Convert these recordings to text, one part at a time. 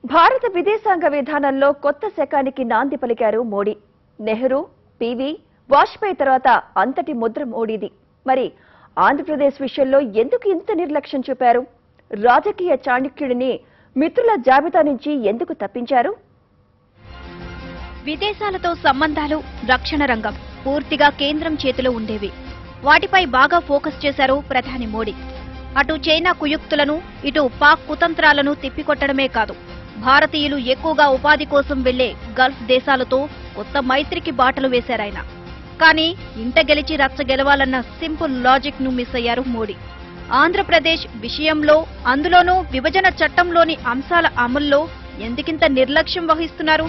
భారత విదేశాంగ విధానంలో కొత్త శకానికి నాంది పలికారు మోడీ నెహ్రూ పివి వాజ్పేయి తర్వాత అంతటి ముద్ర మోడీది మరి ఆంధ్రప్రదేశ్ విషయంలో ఎందుకు ఇంత నిర్లక్ష్యం చూపారు రాజకీయ చాణక్యుడిని మిత్రుల జాబితా నుంచి ఎందుకు తప్పించారు విదేశాలతో సంబంధాలు రక్షణ రంగం పూర్తిగా కేంద్రం చేతిలో ఉండేవి వాటిపై బాగా ఫోకస్ చేశారు ప్రధాని మోడీ అటు చైనా కుయుక్తులను ఇటు పాక్ కుతంత్రాలను తిప్పికొట్టడమే కాదు భారతీయులు ఎక్కువగా ఉపాధి కోసం వెళ్లే గల్ఫ్ దేశాలతో కొత్త మైత్రికి బాటలు వేశారాయన కానీ ఇంట గెలిచి రచ్చ గెలవాలన్న సింపుల్ లాజిక్ ను మిస్ అయ్యారు మోడీ ఆంధ్రప్రదేశ్ విషయంలో అందులోనూ విభజన చట్టంలోని అంశాల అమల్లో ఎందుకింత నిర్లక్ష్యం వహిస్తున్నారు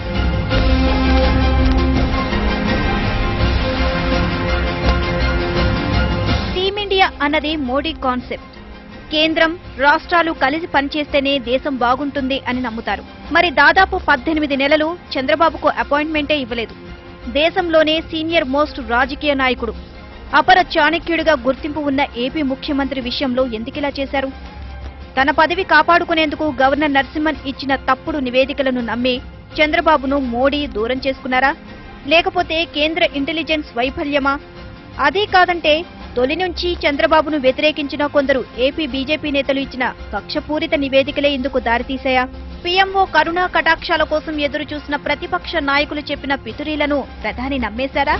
టీమిండియా అన్నది మోడీ కాన్సెప్ట్ కేంద్రం రాష్ట్రాలు కలిసి పనిచేస్తేనే దేశం బాగుంటుంది అని నమ్ముతారు మరి దాదాపు పద్దెనిమిది నెలలు చంద్రబాబుకు అపాయింట్మెంటే ఇవ్వలేదు దేశంలోనే సీనియర్ మోస్ట్ రాజకీయ నాయకుడు అపర చాణక్యుడిగా గుర్తింపు ఉన్న ఏపీ ముఖ్యమంత్రి విషయంలో ఎందుకిలా చేశారు తన పదవి కాపాడుకునేందుకు గవర్నర్ నరసింహన్ ఇచ్చిన తప్పుడు నివేదికలను నమ్మి చంద్రబాబును మోడీ దూరం చేసుకున్నారా లేకపోతే కేంద్ర ఇంటెలిజెన్స్ వైఫల్యమా అదే కాదంటే తొలి నుంచి చంద్రబాబును వ్యతిరేకించిన కొందరు ఏపీ బీజేపీ నేతలు ఇచ్చిన కక్షపూరిత నివేదికలే ఇందుకు దారితీశాయా పీఎంఓ కరుణా కటాక్షాల కోసం ఎదురు చూసిన ప్రతిపక్ష నాయకులు చెప్పిన పితురీలను ప్రధాని నమ్మేశారా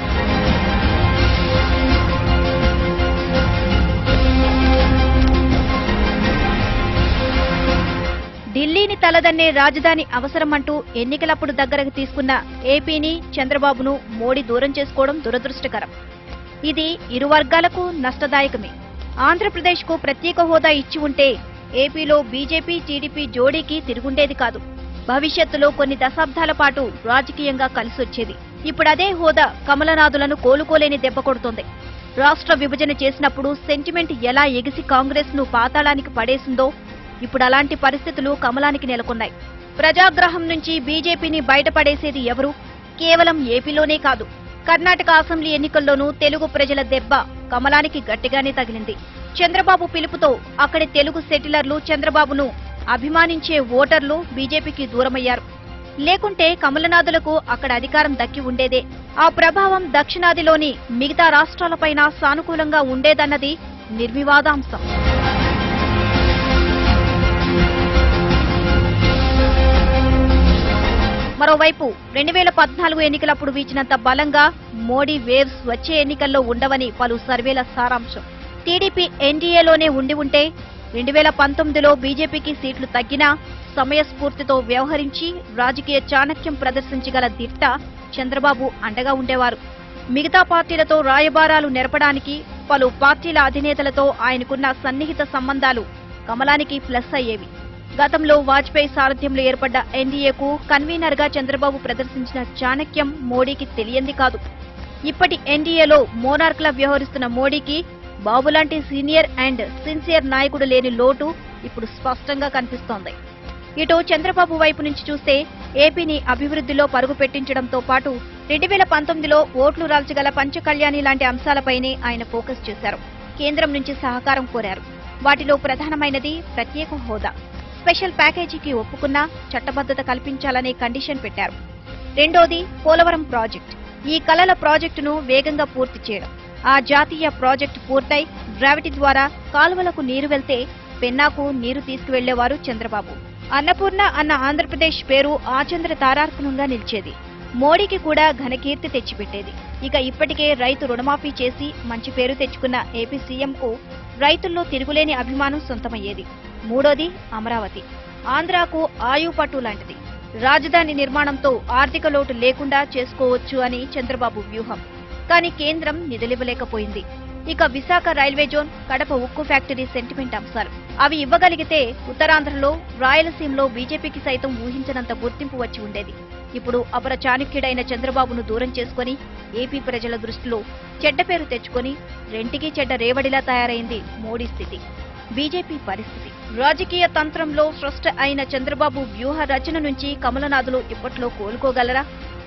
ఢిల్లీని తలదన్నే రాజధాని అవసరమంటూ ఎన్నికలప్పుడు దగ్గరకు తీసుకున్న ఏపీని చంద్రబాబును మోడీ దూరం చేసుకోవడం దురదృష్టకరం ఇది ఇరు వర్గాలకు నష్టదాయకమే ఆంధ్రప్రదేశ్కు ప్రత్యేక హోదా ఇచ్చి ఉంటే ఏపీలో బీజేపీ టీడీపీ జోడీకి తిరుగుండేది కాదు భవిష్యత్తులో కొన్ని దశాబ్దాల పాటు రాజకీయంగా కలిసొచ్చేది ఇప్పుడు అదే హోదా కమలనాథులను కోలుకోలేని దెబ్బ కొడుతోంది రాష్ట్ర విభజన చేసినప్పుడు సెంటిమెంట్ ఎలా ఎగిసి కాంగ్రెస్ ను పాతాళానికి పడేసిందో ఇప్పుడు అలాంటి పరిస్థితులు కమలానికి నెలకొన్నాయి ప్రజాగ్రహం నుంచి బీజేపీని బయటపడేసేది ఎవరు కేవలం ఏపీలోనే కాదు కర్ణాటక అసెంబ్లీ ఎన్నికల్లోనూ తెలుగు ప్రజల దెబ్బ కమలానికి గట్టిగానే తగిలింది చంద్రబాబు పిలుపుతో అక్కడి తెలుగు సెటిలర్లు చంద్రబాబును అభిమానించే ఓటర్లు బీజేపీకి దూరమయ్యారు లేకుంటే కమలనాథులకు అక్కడ అధికారం దక్కి ఉండేదే ఆ ప్రభావం దక్షిణాదిలోని మిగతా రాష్ట్రాలపైన సానుకూలంగా ఉండేదన్నది నిర్వివాదాంశం మరోవైపు రెండు వేల పద్నాలుగు ఎన్నికలప్పుడు వీచినంత బలంగా మోడీ వేవ్స్ వచ్చే ఎన్నికల్లో ఉండవని పలు సర్వేల సారాంశం టీడీపీ ఎన్డీఏలోనే ఉండి ఉంటే రెండు వేల పంతొమ్మిదిలో బీజేపీకి సీట్లు తగ్గినా సమయస్ఫూర్తితో వ్యవహరించి రాజకీయ చాణక్యం ప్రదర్శించగల దిట్ట చంద్రబాబు అండగా ఉండేవారు మిగతా పార్టీలతో రాయబారాలు నెరపడానికి పలు పార్టీల అధినేతలతో ఆయనకున్న సన్నిహిత సంబంధాలు కమలానికి ప్లస్ అయ్యేవి గతంలో వాజ్పేయి సారథ్యంలో ఏర్పడ్డ ఎన్డీఏకు కన్వీనర్ గా చంద్రబాబు ప్రదర్శించిన చాణక్యం మోడీకి తెలియంది కాదు ఇప్పటి ఎన్డీఏలో మోనార్క్లా వ్యవహరిస్తున్న మోడీకి బాబు లాంటి సీనియర్ అండ్ సిన్సియర్ నాయకుడు లేని లోటు ఇప్పుడు స్పష్టంగా కనిపిస్తోంది ఇటు చంద్రబాబు వైపు నుంచి చూస్తే ఏపీని అభివృద్ధిలో పరుగు పెట్టించడంతో పాటు రెండు వేల పంతొమ్మిదిలో ఓట్లు రాల్చగల పంచకళ్యాణి లాంటి అంశాలపైనే ఆయన ఫోకస్ చేశారు కేంద్రం నుంచి సహకారం కోరారు వాటిలో ప్రధానమైనది ప్రత్యేక హోదా స్పెషల్ ప్యాకేజీకి ఒప్పుకున్నా చట్టబద్ధత కల్పించాలనే కండిషన్ పెట్టారు రెండోది పోలవరం ప్రాజెక్ట్ ఈ కలల ప్రాజెక్టును వేగంగా పూర్తి చేయడం ఆ జాతీయ ప్రాజెక్టు పూర్తయి గ్రావిటీ ద్వారా కాలువలకు నీరు వెళ్తే పెన్నాకు నీరు తీసుకువెళ్లేవారు చంద్రబాబు అన్నపూర్ణ అన్న ఆంధ్రప్రదేశ్ పేరు ఆచంద్ర తారార్పణంగా నిలిచేది మోడీకి కూడా ఘనకీర్తి తెచ్చిపెట్టేది ఇక ఇప్పటికే రైతు రుణమాఫీ చేసి మంచి పేరు తెచ్చుకున్న ఏపీ సీఎంకు రైతుల్లో తిరుగులేని అభిమానం సొంతమయ్యేది మూడోది అమరావతి ఆంధ్రాకు ఆయుపట్టు లాంటిది రాజధాని నిర్మాణంతో ఆర్థిక లోటు లేకుండా చేసుకోవచ్చు అని చంద్రబాబు వ్యూహం కానీ కేంద్రం నిధులివ్వలేకపోయింది ఇక విశాఖ రైల్వే జోన్ కడప ఉక్కు ఫ్యాక్టరీ సెంటిమెంట్ అంశాలు అవి ఇవ్వగలిగితే ఉత్తరాంధ్రలో రాయలసీమలో బీజేపీకి సైతం ఊహించనంత గుర్తింపు వచ్చి ఉండేది ఇప్పుడు అపర చాణక్యుడైన చంద్రబాబును దూరం చేసుకుని ఏపీ ప్రజల దృష్టిలో చెడ్డ పేరు తెచ్చుకొని రెంటికి చెడ్డ రేవడిలా తయారైంది మోడీ స్థితి బీజేపీ పరిస్థితి రాజకీయ తంత్రంలో స్రష్ట అయిన చంద్రబాబు వ్యూహ రచన నుంచి కమలనాథులు ఇప్పట్లో కోలుకోగలరా